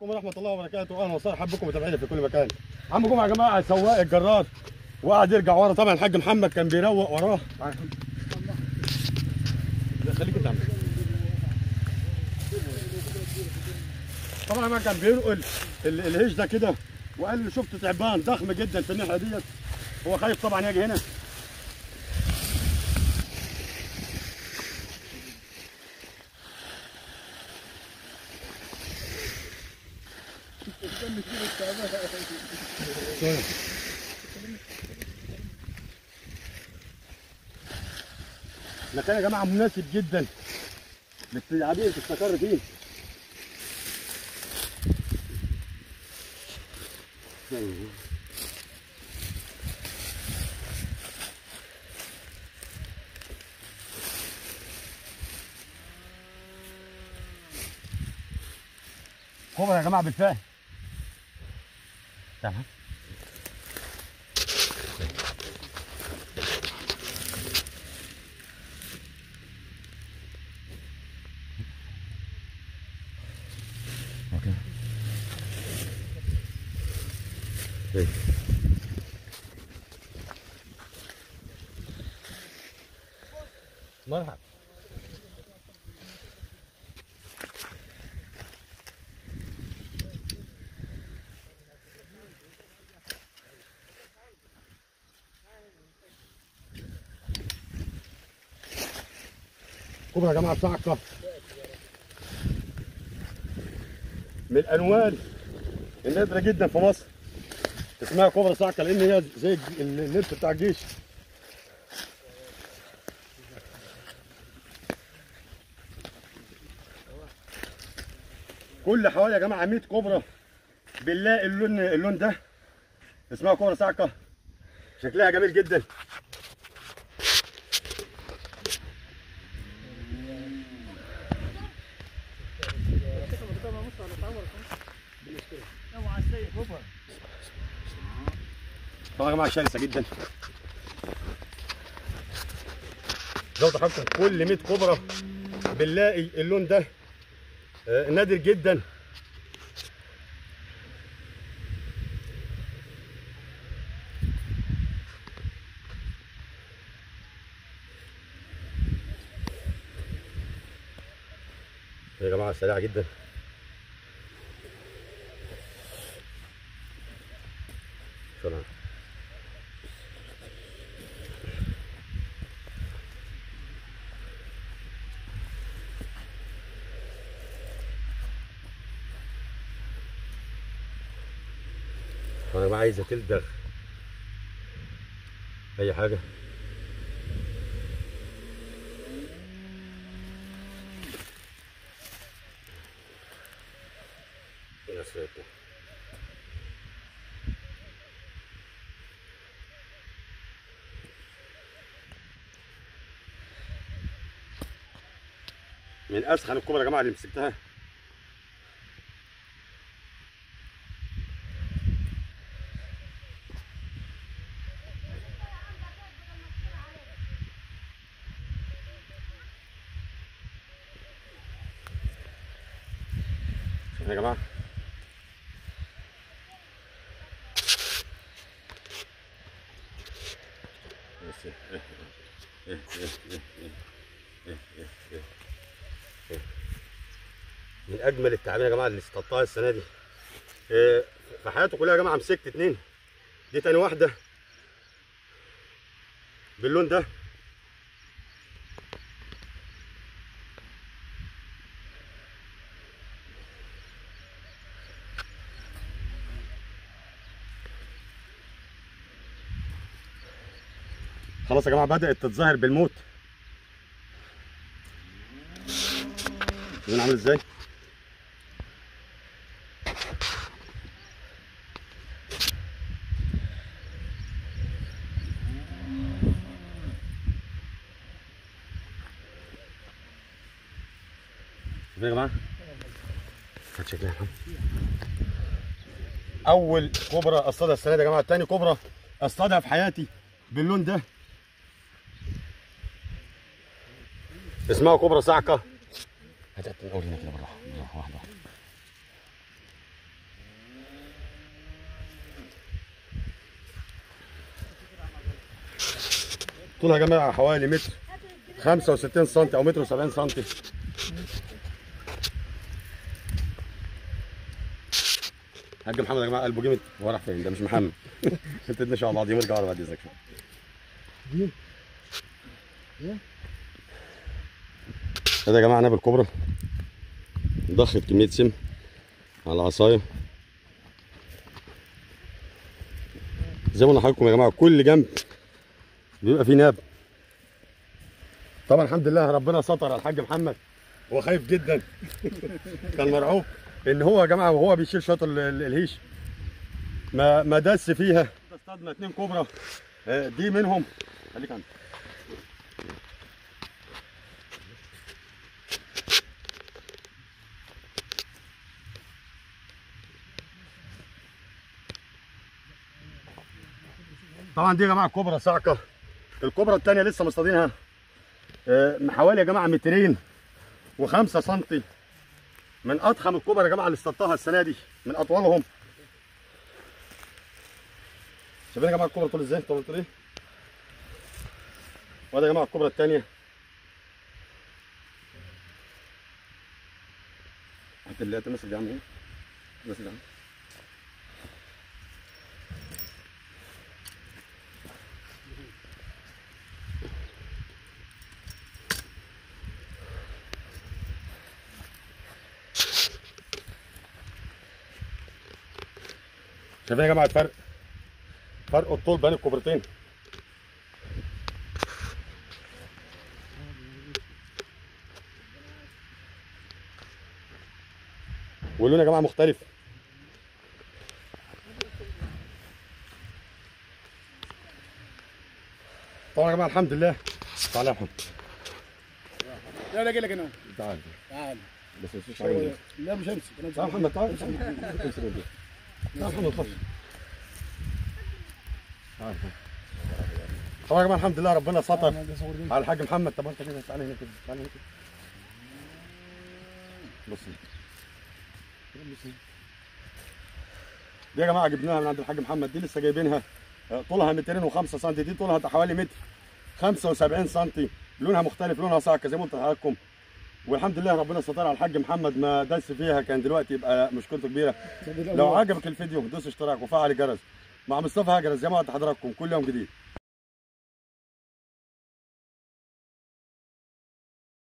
ورحمة الله وبركاته أهلا وسهلا حبكم متابعينا في كل مكان عم جمعة يا جماعة سواق الجرار وقعد يرجع ورا طبعا الحاج محمد كان بيروق وراه لا، خليك انت يا عم. طبعا ما كان بينقل ال- الهيش ده كده وقال لي شفت تعبان ضخم جدا في الناحيه ديت هو خايف طبعا يجي هنا مكان يا جماعه مناسب جدا للتعابين تستقر فيه كبر يا جماعه بالفعل تمام اوكي ايه مرحبا كبرى يا جماعه صعقه من الانوال النادره جدا في مصر اسمها كبرى صعقه لان هي زي الج- اللبس بتاع الجيش كل حوالي يا جماعه 100 كبرى بنلاقي اللون اللون ده اسمها كبرى صعقه شكلها جميل جدا طبعا يا جماعه شرسه جدا جودة حضرتك كل 100 كبرى بنلاقي اللون ده آه، نادر جدا يا جماعه سريعه جدا شكرا انا ما عايزه تلدغ اي حاجه يا ساتر من اسخن الكبرى يا جماعه اللي مسكتها شوفوا يا جماعه بس إيه، إيه، إيه، إيه، إيه، إيه، إيه، إيه، إيه. من اجمل التعابين يا جماعه اللي اصطادتها السنه دي إيه، في حياته كلها يا جماعه مسكت اتنين دي تاني واحده باللون ده خلاص يا جماعه بدات تتظاهر بالموت شوفوا عامل ازاي شوفوا يا جماعه كانت شكلها حلو. اول كوبرا اصطادها السنه دي يا جماعه تاني كوبرا اصطادها في حياتي باللون ده اسمها كوبرا صعقه هات نقول هنا كده بالراحه بالراحه واحده واحده طولها يا جماعه حوالي متر 65 سم او متر و70 سم حاج محمد يا جماعه قلبه جامد هو راح فين ده مش محمد انت ان شاء الله بعض يرجع ورا بعد اذنك هذا يا جماعه نابل كبرى ضخت كميه سم على العصايه زي ما قلنا لحضراتكم يا جماعه كل جنب بيبقى فيه ناب طبعا الحمد لله ربنا ستر على الحاج محمد هو خايف جدا كان مرعوب ان هو يا جماعه وهو بيشيل شاط ال- ال- الهيش ما ما دس فيها اصطادنا اتنين كبرى آه، دي منهم خليك عندي طبعا دي يا جماعه كبرى صعقه الكبرى الثانيه لسه مصطادينها آه، حوالي يا جماعه مترين وخمسة سنتي من اضخم الكبر يا جماعه اللي اصطادتها السنه دي من اطولهم شايفين يا جماعه الكبرى طول ازاي طول طول ايه وادي يا جماعه الكبرى الثانيه هات اللي هات الناس اللي عامل ايه الناس اللي عامل شايفين يا جماعه الفرق فرق الطول بين الكوبرتين واللون يا جماعه مختلف طبعا يا جماعه الحمد لله تعالى يا محمد لا لا جاي لك انا تعالى تعال بس ما تشوفش حاجه من دي. لا مش همسك انا تعالى يا محمد تعالى امسك من دي. تعالى يا محمد خش تعالى طبعا يا جماعه الحمد لله ربنا ستر على الحاج محمد طب انت كده تعالى هنا كده تعالى هنا كده بص دي يا جماعه جبناها من عند الحاج محمد دي لسه جايبينها آه، طولها 205 سم دي طولها حوالي متر 75 سم لونها مختلف لونها صعقه زي ما قلت لحضراتكم والحمد لله ربنا ستر على الحاج محمد ما دس فيها كان دلوقتي يبقى مشكلته كبيره لو عجبك الفيديو دوس اشتراك وفعل الجرس مع مصطفى هجرس زي ما قلت لحضراتكم كل يوم جديد